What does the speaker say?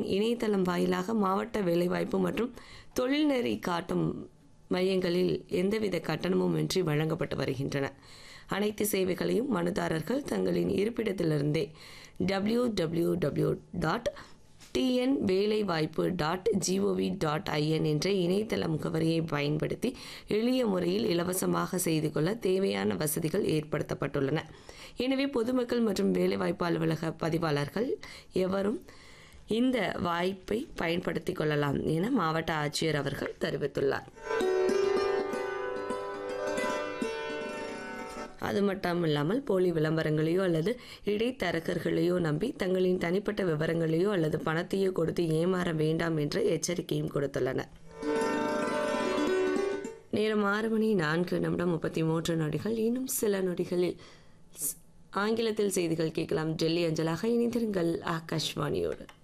இணையதளம் வாயிலாக மாவட்ட வேலைவாய்ப்பு மற்றும் தொழில்நெறி காட்டும் மையங்களில் எந்தவித கட்டணமும் இன்றி வழங்கப்பட்டு வருகின்றன அனைத்து சேவைகளையும் மனுதாரர்கள் தங்களின் இருப்பிடத்திலிருந்தே W W W dot TN வேலைவாய்ப்பு டாட் ஜிஓவி டாட் ஐஎன் என்ற இணையதள முகவரியை பயன்படுத்தி எளிய முறையில் இலவசமாக செய்து கொள்ள தேவையான வசதிகள் ஏற்படுத்தப்பட்டுள்ளன எனவே பொதுமக்கள் மற்றும் வேலைவாய்ப்பு அலுவலக பதிவாளர்கள் எவரும் இந்த வாய்ப்பை பயன்படுத்திக் கொள்ளலாம் என மாவட்ட ஆட்சியர் அவர்கள் தெரிவித்துள்ளார் அது மட்டும் இல்லாமல் போலி விளம்பரங்களையோ அல்லது இடைத்தரகர்களையோ நம்பி தங்களின் தனிப்பட்ட விவரங்களையோ அல்லது பணத்தையோ கொடுத்து ஏமாற வேண்டாம் என்ற எச்சரிக்கையும் கொடுத்துள்ளனர் நேரம் ஆறு மணி நான்கு நிமிடம் முப்பத்தி மூன்று நொடிகள் இன்னும் சில நொடிகளில் ஸ்- ஆங்கிலத்தில் செய்திகள் கேட்கலாம் டெல்லி அஞ்சலாக இணைந்திருங்கள் ஆகாஷ்வாணியோடு